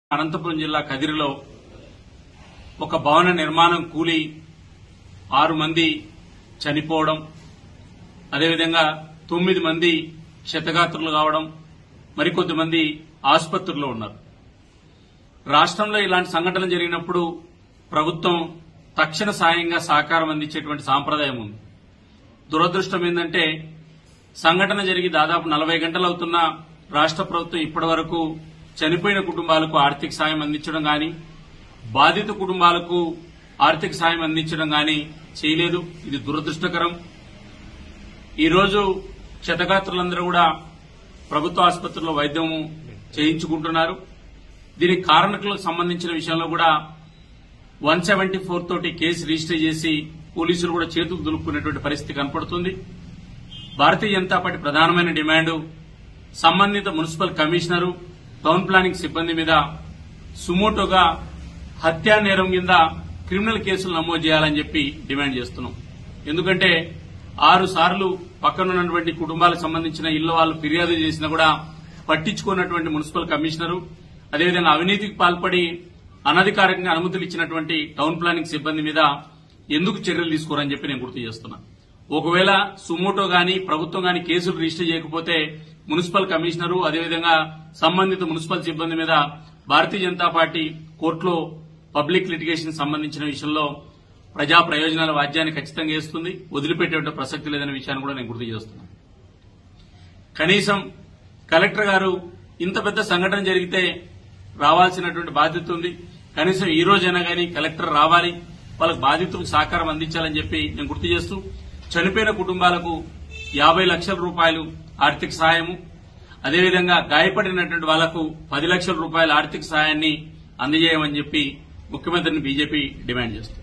అనంతపురం జిల్లా కదిరిలో ఒక భవన నిర్మాణం కూలి ఆరు మంది చనిపోవడం అదేవిధంగా తొమ్మిది మంది క్షతగాత్రులు కావడం మరికొద్ది మంది ఆసుపత్రుల్లో ఉన్నారు రాష్ట్రంలో ఇలాంటి సంఘటనలు జరిగినప్పుడు ప్రభుత్వం తక్షణ సాయంగా సహకారం అందించేటువంటి సాంప్రదాయం ఉంది దురదృష్టం ఏంటంటే సంఘటన జరిగి దాదాపు నలభై గంటలు అవుతున్న రాష్ట్ర ప్రభుత్వం ఇప్పటి వరకు చనిపోయిన కుటుంబాలకు ఆర్థిక సాయం అందించడం గాని బాధిత కుటుంబాలకు ఆర్థిక సాయం అందించడం గాని చేయలేదు ఇది దురదృష్టకరం ఈరోజు క్షతగాత్రులందరూ కూడా ప్రభుత్వ ఆసుపత్రుల్లో వైద్యం చేయించుకుంటున్నారు దీనికి కారణకులకు సంబంధించిన విషయంలో కూడా వన్ సెవెంటీ ఫోర్ తోటి కేసు రిజిస్టర్ చేసి పోలీసులు కూడా చేతులు దులుపుకునేటువంటి పరిస్థితి కనపడుతుంది భారతీయ జనతా పార్టీ ప్రధానమైన డిమాండ్ సంబంధిత మున్సిపల్ కమిషనరు టౌన్ ప్లానింగ్ సిబ్బంది మీద సుమోటోగా హత్యా నేరం కింద క్రిమినల్ కేసులు నమోదు చేయాలని చెప్పి డిమాండ్ చేస్తున్నాం ఎందుకంటే ఆరు సార్లు పక్కనున్నటువంటి కుటుంబాలకు సంబంధించిన ఇళ్ల వాళ్ళు ఫిర్యాదు చేసినా కూడా పట్టించుకున్నటువంటి మున్సిపల్ కమిషనరు అదేవిధంగా అవినీతికి పాల్పడి అనధికారికంగా అనుమతులు ఇచ్చినటువంటి టౌన్ ప్లానింగ్ సిబ్బంది మీద ఎందుకు చర్యలు తీసుకోరని చెప్పి నేను గుర్తు చేస్తున్నా ఒకవేళ సుమోటో గాని ప్రభుత్వం గాని కేసులు రిజిస్టర్ చేయకపోతే మున్సిపల్ కమిషనరు అదేవిధంగా సంబంధిత మున్సిపల్ సిబ్బంది మీద భారతీయ జనతా పార్టీ కోర్టులో పబ్లిక్ లిటిగేషన్ సంబంధించిన విషయంలో ప్రజా ప్రయోజనాల వాద్యాన్ని ఖచ్చితంగా వేస్తుంది వదిలిపెట్టే ప్రసక్తి లేదనే విషయాన్ని కూడా నేను గుర్తు చేస్తున్నాను కనీసం కలెక్టర్ గారు ఇంత పెద్ద సంఘటన జరిగితే రావాల్సినటువంటి బాధ్యత ఉంది కనీసం ఈ రోజైనా గానీ కలెక్టర్ రావాలి వాళ్ళకి బాధితులకు సహకారం అందించాలని చెప్పి నేను గుర్తు చేస్తూ చనిపోయిన కుటుంబాలకు యాభై లక్షల రూపాయలు ఆర్థిక సహాయము అదేవిధంగా గాయపడినటువంటి వాళ్లకు పది లక్షల రూపాయల ఆర్థిక సహాయాన్ని అందజేయమని చెప్పి ముఖ్యమంత్రిని బీజేపీ డిమాండ్ చేస్తుంది